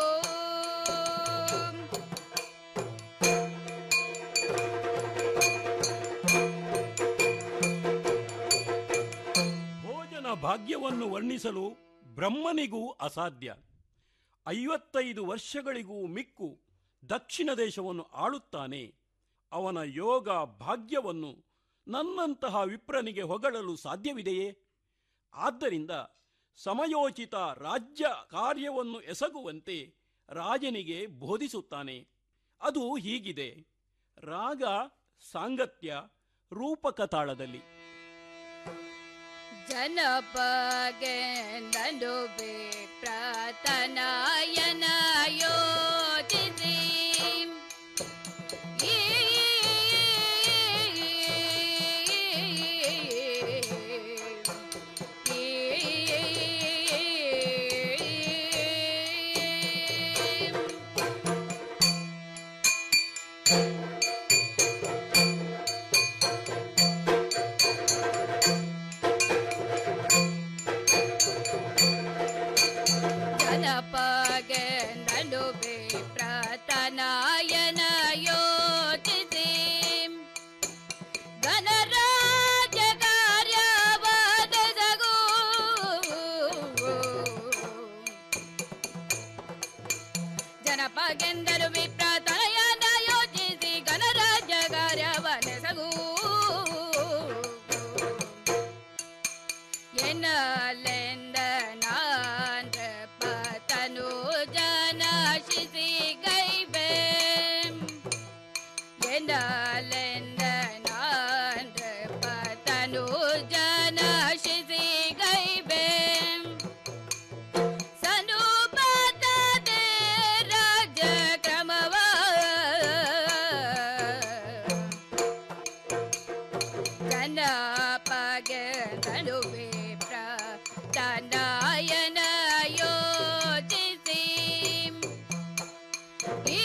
ಭೋಜನ ಭಾಗ್ಯವನ್ನು ವರ್ಣಿಸಲು ಬ್ರಹ್ಮನಿಗೂ ಅಸಾಧ್ಯ ಐವತ್ತೈದು ವರ್ಷಗಳಿಗೂ ಮಿಕ್ಕು ದಕ್ಷಿಣ ದೇಶವನ್ನು ಆಳುತ್ತಾನೆ ಅವನ ಯೋಗ ಭಾಗ್ಯವನ್ನು ನನ್ನಂತಹ ವಿಪ್ರನಿಗೆ ಹೊಗಳಲು ಸಾಧ್ಯವಿದೆಯೇ ಆದ್ದರಿಂದ ಸಮಯೋಚಿತ ರಾಜ್ಯ ಕಾರ್ಯವನ್ನು ಎಸಗುವಂತೆ ರಾಜನಿಗೆ ಬೋಧಿಸುತ್ತಾನೆ ಅದು ಹೀಗಿದೆ ರಾಗ ಸಾಂಗತ್ಯ ರೂಪಕ ತಾಳದಲ್ಲಿ ಜನಪಗೆಂದನು ಪ್ರಾರ್ಥನಾಯನ ಯೋಚಿಸಿ ಜನಪಗೆಂದನು ಪ್ರಾರ್ಥನಾಯನ ಯೋಚಿಸಿ ಗಣರಾಜ ಕಾರ್ಯವಾದದಗೂ ಜನಪಗೆಂದರು ವಿಪ್ರಾರ್ಥನೆಯನ್ನ ಯೋಚಿಸಿ ಗಣರಾಜ್ಯ ಕಾರ್ಯವನೆಸಗೂ ಎನ್ನಲೆಂದ ನಾಂದ್ರ ಪತನು ಜನಶಿಸಿ ಗೈಬೆ ಎನ್ನಲೆಂದ ನಾಂದ್ರ ಪತನು ಜನಶಿಸಿ ಗೈಬೆ ಸನುಪತದೆ ರಾಜ ಕ್ರಮವ ಜನಪಗೆ ತನುವೆ ಪ್ರಾರ್ಥನಾಯನ ಯೋಚಿಸಿ ಈ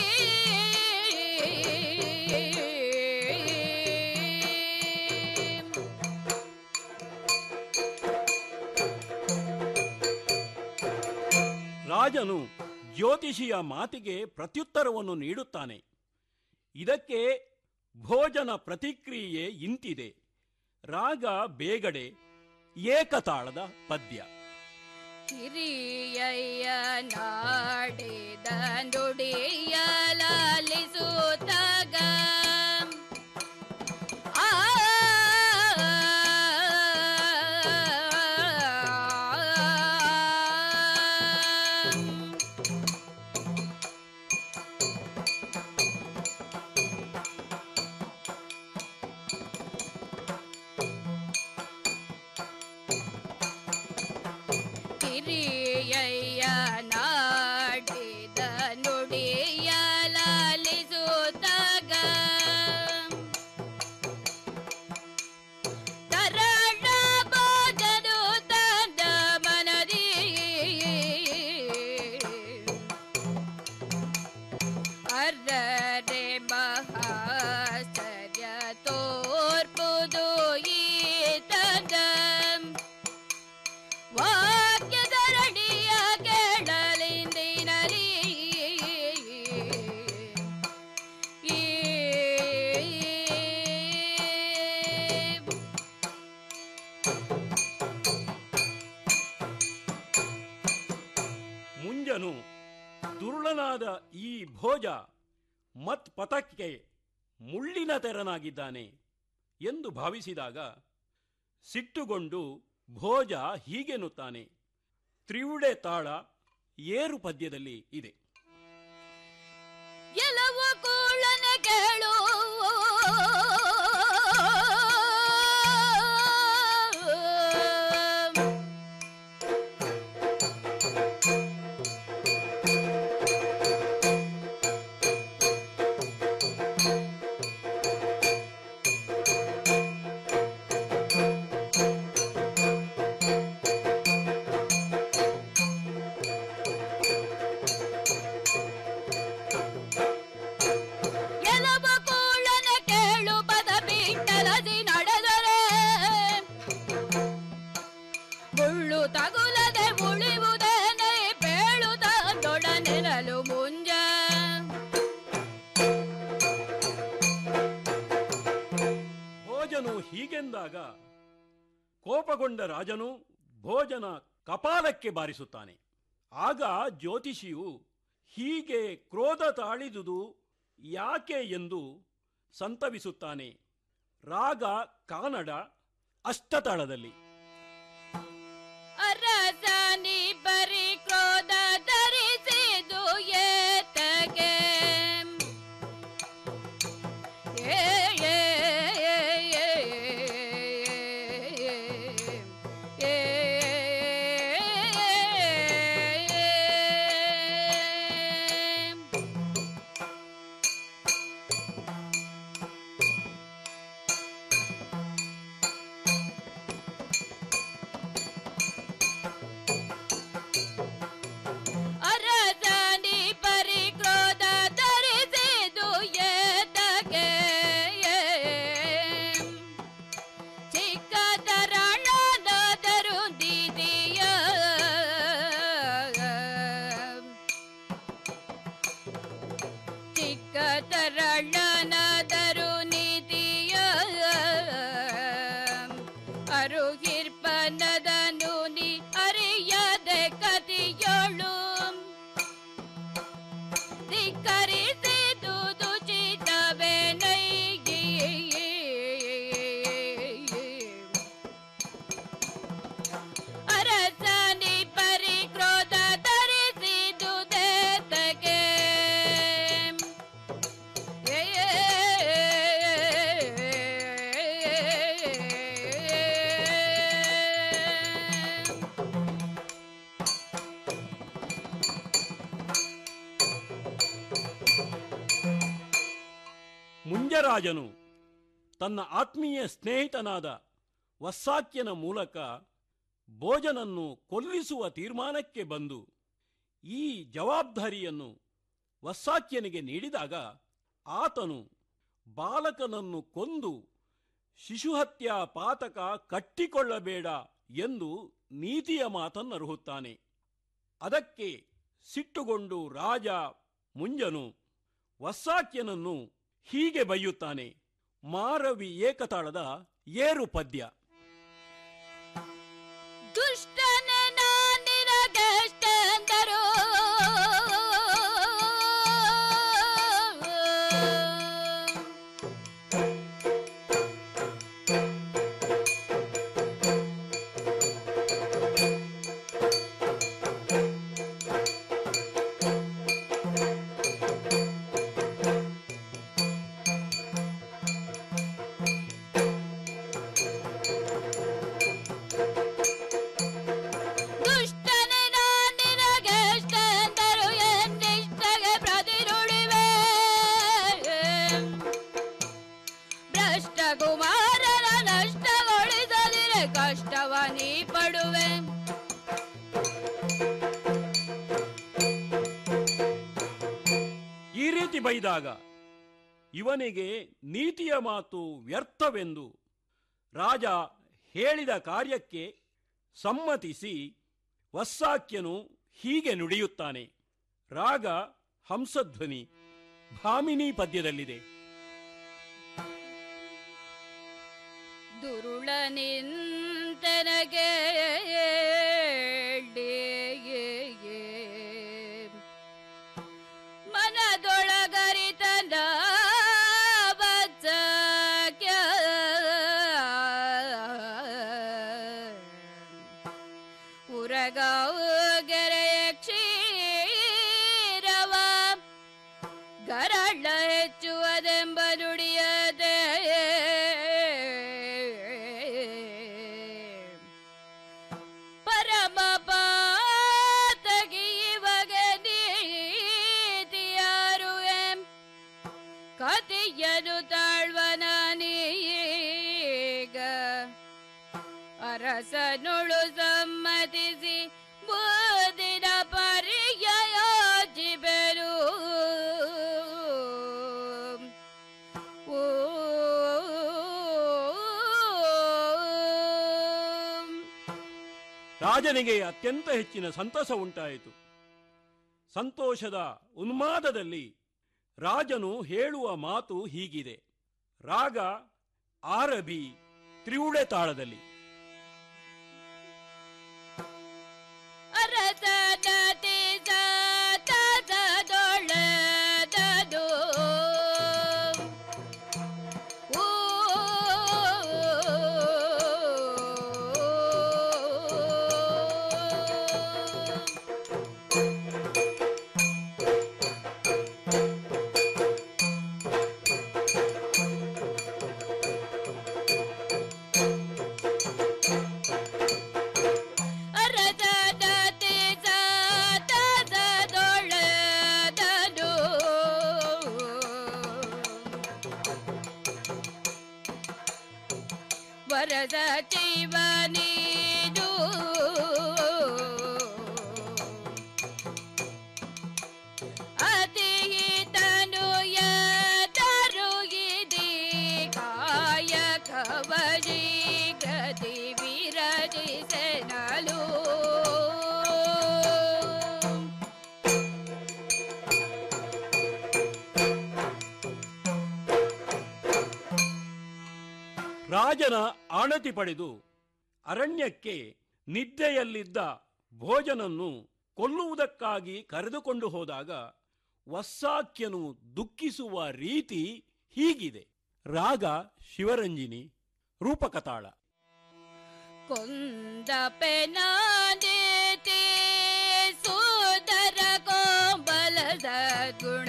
ರಾಜನು ಜ್ಯೋತಿಷಿಯ ಮಾತಿಗೆ ಪ್ರತ್ಯುತ್ತರವನ್ನು ನೀಡುತ್ತಾನೆ ಇದಕ್ಕೆ ಭೋಜನ ಪ್ರತಿಕ್ರಿಯೆ ಇಂತಿದೆ ರಾಗ ಬೇಗಡೆ ಏಕತಾಳದ ಪದ್ಯ ಹಿರಿಯಯ್ಯ ನಾಡಿದ ನುಡಿಯ ಲಾಲಿಸುತ್ತಾಗ ಆ ಹಿರಿಯಯ್ಯ ನಾಡಿದ ನುಡಿಯ ಲಾಲಿಸುತ್ತಾಗ ತರಣ ಭೋಜನು ತಂದ ಮನದಿ ಅರ್ರರೆ ಮಹಾಶ್ಚರ್ಯ ತೋರ್ಪುದು ಈತದ ವಾಕ್ಯಧರಣಿಯ ಕೆಡಲಿಂದಿನರಿ ಮುಂಜನು ದುರುಳನಾದ ಈ ಭೋಜ ಮತ್ ಪಥಕ್ಕೆ ಮುಳ್ಳಿನ ತೆರನಾಗಿದ್ದಾನೆ ಎಂದು ಭಾವಿಸಿದಾಗ ಸಿಟ್ಟುಗೊಂಡು ಭೋಜ ಹೀಗೆನ್ನುತ್ತಾನೆ ತ್ರಿವುಡೆ ತಾಳ ಏರು ಪದ್ಯದಲ್ಲಿ ಇದೆ ಎಲ್ಲವೂ ಕೂಳನ ಕೇಳು ಎಲ್ಲವ ಕೂಳನ ಕೇಳು ಪದ ಬಿಟ್ಟಲದಿ ನಡೆದರೆ ಮುಳ್ಳು ತಗುಲದೆ ಉಳಿವುದೇನೆ ಬೇಳುದ ದೊಡನೆರಲು ಮುಂಜ ಭೋಜನು ಹೀಗೆಂದಾಗ ಕೋಪಗೊಂಡ ರಾಜನು ಭೋಜನ ಕಪಾಲಕ್ಕೆ ಬಾರಿಸುತ್ತಾನೆ ಆಗ ಜ್ಯೋತಿಷಿಯು ಹೀಗೆ ಕ್ರೋಧ ತಾಳಿದುದು ಯಾಕೆ ಎಂದು ಸಂತವಿಸುತ್ತಾನೆ ರಾಗ ಕಾನಡ ಅಷ್ಟತಾಳದಲ್ಲಿ ಅರಸನಿ ಬರಿ ಕ್ರೋಧ ಧರಿಸಿದು ಏತಗೆ ಏ, ಏ, ಏ, ಏ, ಏ, ಭೋಜರಾಜನು ತನ್ನ ಆತ್ಮೀಯ ಸ್ನೇಹಿತನಾದ ವಸ್ಸಾಕ್ಯನ ಮೂಲಕ ಭೋಜನನ್ನು ಕೊಲ್ಲಿಸುವ ತೀರ್ಮಾನಕ್ಕೆ ಬಂದು ಈ ಜವಾಬ್ದಾರಿಯನ್ನು ವಸ್ಸಾಕ್ಯನಿಗೆ ನೀಡಿದಾಗ ಆತನು ಬಾಲಕನನ್ನು ಕೊಂದು ಶಿಶುಹತ್ಯಾ ಪಾತಕ ಕಟ್ಟಿಕೊಳ್ಳಬೇಡ ಎಂದು ನೀತಿಯ ಮಾತನ್ನರುಹುತ್ತಾನೆ ಅದಕ್ಕೆ ಸಿಟ್ಟುಗೊಂಡು ರಾಜ ಮುಂಜನು ವಸ್ಸಾಕ್ಯನನ್ನು ಹೀಗೆ ಬೈಯುತ್ತಾನೆ ಮಾರವಿ ಏಕತಾಳದ ಏರು ಪದ್ಯ ದುಷ್ಟನೆ ನಾನಿನಗೆಷ್ಟೆಂದರು ದುಷ್ಟನೆ ನಾನಿನಗೆಷ್ಟೆಂದರು ಎಂದಿಷ್ಟಗೆ ಪ್ರತಿನುಡಿವೆ ಭ್ರಷ್ಟ ಕುಮಾರನ ನಷ್ಟಗೊಳಿಸದಿರೆ ಕಷ್ಟವ ನೀ ಪಡುವೆ ಈ ರೀತಿ ಬೈದಾಗ ಇವನಿಗೆ ನೀತಿಯ ಮಾತು ವ್ಯರ್ಥವೆಂದು ರಾಜ ಹೇಳಿದ ಕಾರ್ಯಕ್ಕೆ ಸಮ್ಮತಿಸಿ ವಸ್ಸಾಕ್ಯನು ಹೀಗೆ ನುಡಿಯುತ್ತಾನೆ ರಾಗ ಹಂಸಧ್ವನಿ ಭಾಮಿನಿ ಪದ್ಯದಲ್ಲಿದೆ ದುರುಳ ನಿಂತನಗೆ ಮನದೊಳಗರಿತನ ಬಚ್ಚಕ್ಯ ಉರಗಾವು ಗೆರೆಯ ಕ್ಷೀರವ ಗರಳ ಹೆಚ್ಚುವುದೆಂಬ ನುಡಿಯದೆ ಪರಮ ಪಾತಗಿ ಇವಾಗ ನೀತಿಯಾರುವೆ ಕತಿಯನು ತಾಳ್ವನ ನೀಗ ಅರಸನುಳು ಸಮ್ಮತಿಸಿ ಬುದಿನ ಪರ್ಯಾಯೋಜಿಬೆರು ಓ ರಾಜನಿಗೆ ಅತ್ಯಂತ ಹೆಚ್ಚಿನ ಸಂತಸ ಉಂಟಾಯಿತು ಸಂತೋಷದ ಉನ್ಮಾದದಲ್ಲಿ ರಾಜನು ಹೇಳುವ ಮಾತು ಹೀಗಿದೆ ರಾಗ ಆರಬಿ ತ್ರಿವುಳೆ ತಾಳದಲ್ಲಿ ಅರಸನತಿ ಸತತದೊಳದದು. ಓ ಅರಸನತಿ ಸತತದೊಳದದು. ವರದ ಜೀವನೀದು ಅತಿಹಿತನು ಯತರುಗಿದಿ ಕಾಯಕವಜಿ ಗತಿ ವಿರಜಿಸೆನಲು ರಾಜನ ಆಣತಿ ಪಡೆದು ಅರಣ್ಯಕ್ಕೆ ನಿದ್ದೆಯಲ್ಲಿದ್ದ ಭೋಜನನ್ನು ಕೊಲ್ಲುವುದಕ್ಕಾಗಿ ಕರೆದುಕೊಂಡು ಹೋದಾಗ ವಸ್ಸಾಕ್ಯನು ದುಃಖಿಸುವ ರೀತಿ ಹೀಗಿದೆ ರಾಗ ಶಿವರಂಜಿನಿ ರೂಪಕತಾಳ ಕೊಂದ ಪೆನಾದೇತಿ ಸೋದರ ಕೋಂಬಲದ ಗುಣ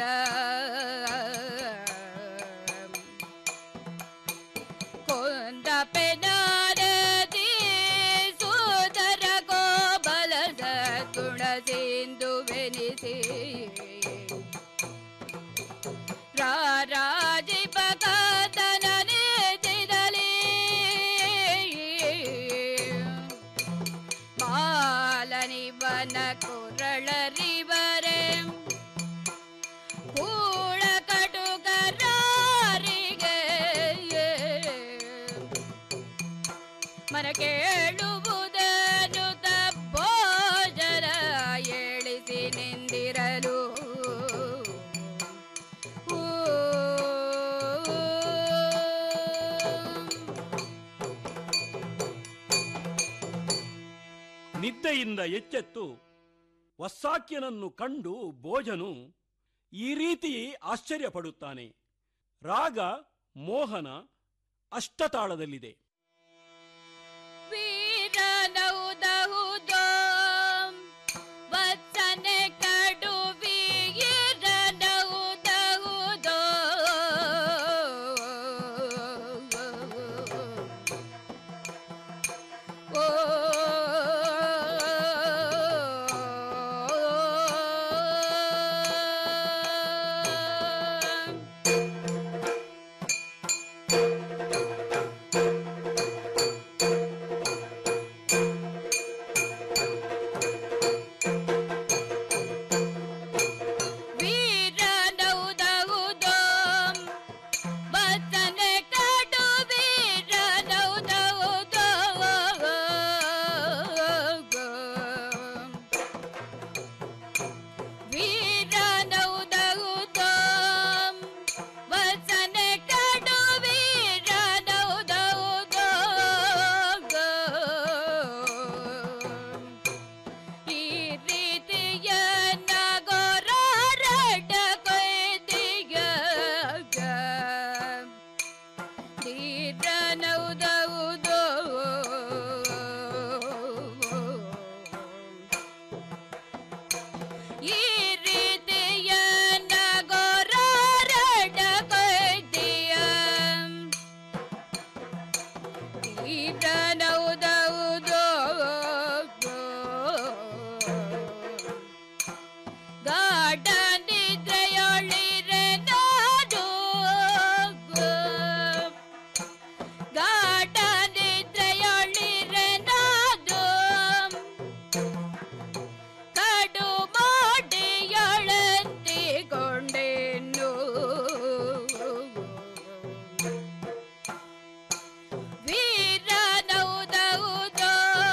ಕೊಂದ ಪೆನಾರತಿ ಸೋದರ ಕೋಬಲದ ಗುಣ ಸಿಂಧುವೆನಿಸಿ ರಾರಾಜಿಪಕ ಅವನ ಕೊರಳರಿವರೆ ಕೂಳ ಕಟುಕರಾರಿಗೆ ಮನ ಕೇಳುವುದನ್ನು ತಪ್ಪೋಜರ ಏಳಿಸಿ ನಿಂದಿರಲು ನಿದ್ದೆಯಿಂದ ಎಚ್ಚೆತ್ತು ವಸ್ಸಾಕ್ಯನನ್ನು ಕಂಡು ಭೋಜನು ಈ ರೀತಿ ಆಶ್ಚರ್ಯಪಡುತ್ತಾನೆ ರಾಗ ಮೋಹನ ಅಷ್ಟತಾಳದಲ್ಲಿದೆ ವೀರನೌದಹುದೋ ವತ್ಸನೆ ಕಡು ವೀರನೌದಹುದೋ ಓ ವೀರನೌದಹುದೋ ವತ್ಸನೆ ಕಡು ವೀರನೌದಹುದೋ ವೀರನೌದಹುದೋ ವತ್ಸನೆ ಕಡು ವೀರನೌದಹುದೋ ಈ ರೀತಿಯ ನಗೋರಾರಡ ಕೊಯ್ದಿಗ ತೀರನೌದೌದೋ ಈ ರೀತಿಯ ನಗೋರಾರಡ ಕೊಯ್ದಿಯ ತೀರನೌದೌದೋ ಗಾಢ ನಿದ್ರೆಯೊಳಿರೆ ನಾಡು ಗಾಢ ನಿದ್ರೆಯೊಳಿರೆ ನಾಡು ಕಡು ಮಾಡಿಯೊಳಂತಿಗೊಂಡೆನು ವೀರನೌದೌದೋ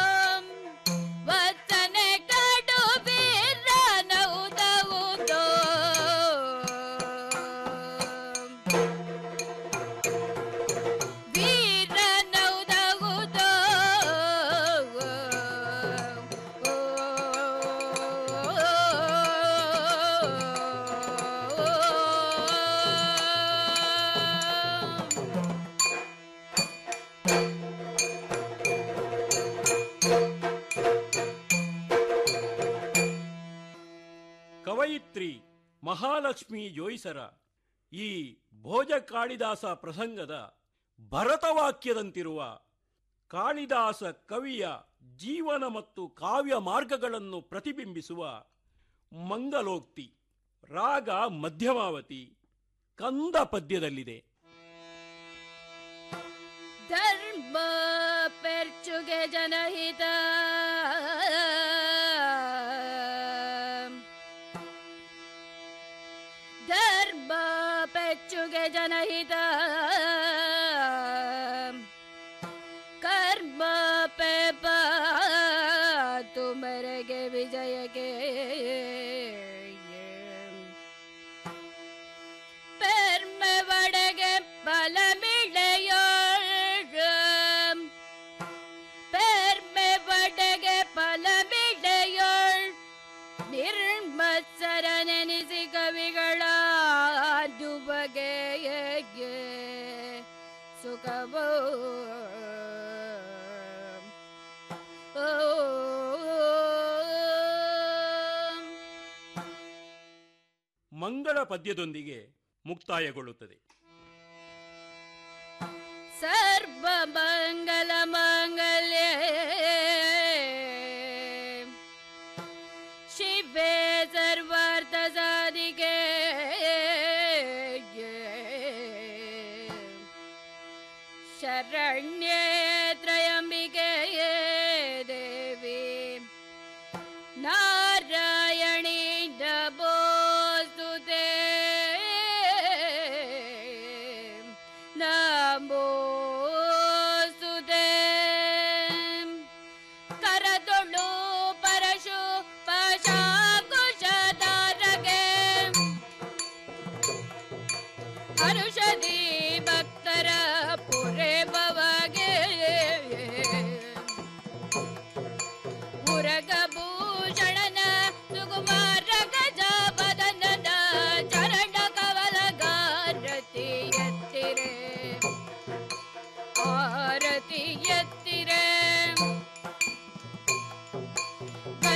ವತ್ಸನೆ ಕಡು ವೀರನೌದೌದೋ ವೀರನೌದೌದೋ ಕವಯಿತ್ರಿ ಮಹಾಲಕ್ಷ್ಮಿ ಜೋಯಿಸರ ಈ ಭೋಜ ಕಾಳಿದಾಸ ಪ್ರಸಂಗದ ಭರತವಾಕ್ಯದಂತಿರುವ ಕಾಳಿದಾಸ ಕವಿಯ ಜೀವನ ಮತ್ತು ಕಾವ್ಯ ಮಾರ್ಗಗಳನ್ನು ಪ್ರತಿಬಿಂಬಿಸುವ ಮಂಗಲೋಕ್ತಿ ರಾಗ ಮಧ್ಯಮಾವತಿ ಕಂದ ಪದ್ಯದಲ್ಲಿದೆ ಧರ್ಮ ಪೆರ್ಚುಗೆ ಜನಹಿತ ಧರ್ಮ ಪೆಚ್ಚುಗೆ ಜನಹಿತ ಕರ್ಮ ಪೆಪ ತುಮರೆಗೆ ವಿಜಯಕ್ಕೆ ಪೆರ್ಮೆ ಒಡೆಗೆ ಬಲಮಿಳೆಯೋಳು ಪೆರ್ಮೆ ಒಡೆಗೆ ಬಲಮಿಳೆಯೋಳ್ ನಿರ್ಮತ್ಸರ ನೆನೆಸಿ ಕವಿಗಳ ಬಗೆಗೆ ಸುಖವೋ ಮಂಗಳ ಪದ್ಯದೊಂದಿಗೆ ಮುಕ್ತಾಯಗೊಳ್ಳುತ್ತದೆ ಸರ್ವ ಮಂಗಲ ಮಂಗಲ್ಯ ಶಿವೆ ಸರ್ವಾರ್ಥ ಸಾಧಿಕೆ ಶರಣ್ಯೇ ತ್ರಯಂಬಿಕೆ ದೇವಿ ನಾ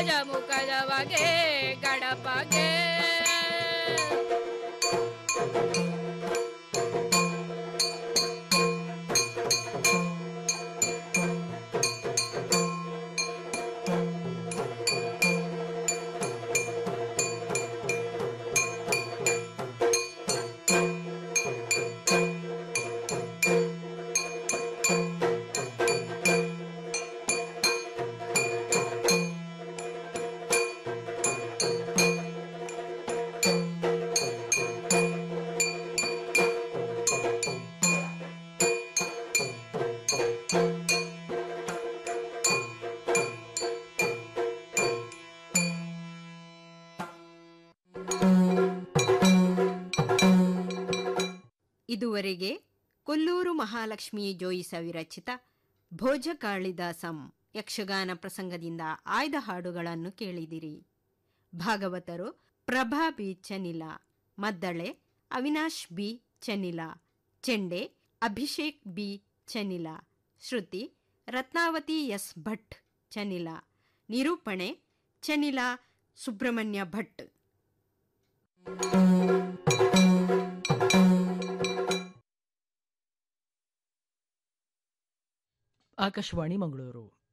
ಗಜ ಮುಖದವಗೆ ಗಡಪಗೆ ಇದುವರೆಗೆ ಕೊಲ್ಲೂರು ಮಹಾಲಕ್ಷ್ಮಿ ಜೋಯಿಸ ವಿರಚಿತ ಭೋಜ ಕಾಳಿದಾಸಂ ಯಕ್ಷಗಾನ ಪ್ರಸಂಗದಿಂದ ಆಯ್ದ ಹಾಡುಗಳನ್ನು ಕೇಳಿದಿರಿ ಭಾಗವತರು ಪ್ರಭಾ ಬಿ ಚನಿಲ ಮದ್ದಳೆ ಅವಿನಾಶ್ ಬಿ ಚನಿಲ ಚೆಂಡೆ ಅಭಿಷೇಕ್ ಬಿ ಚನಿಲ ಶ್ರುತಿ ರತ್ನಾವತಿ ಎಸ್ ಭಟ್ ಚನಿಲ ನಿರೂಪಣೆ ಚನಿಲ ಸುಬ್ರಹ್ಮಣ್ಯ ಭಟ್ ಆಕಾಶವಾಣಿ ಮಂಗಳೂರು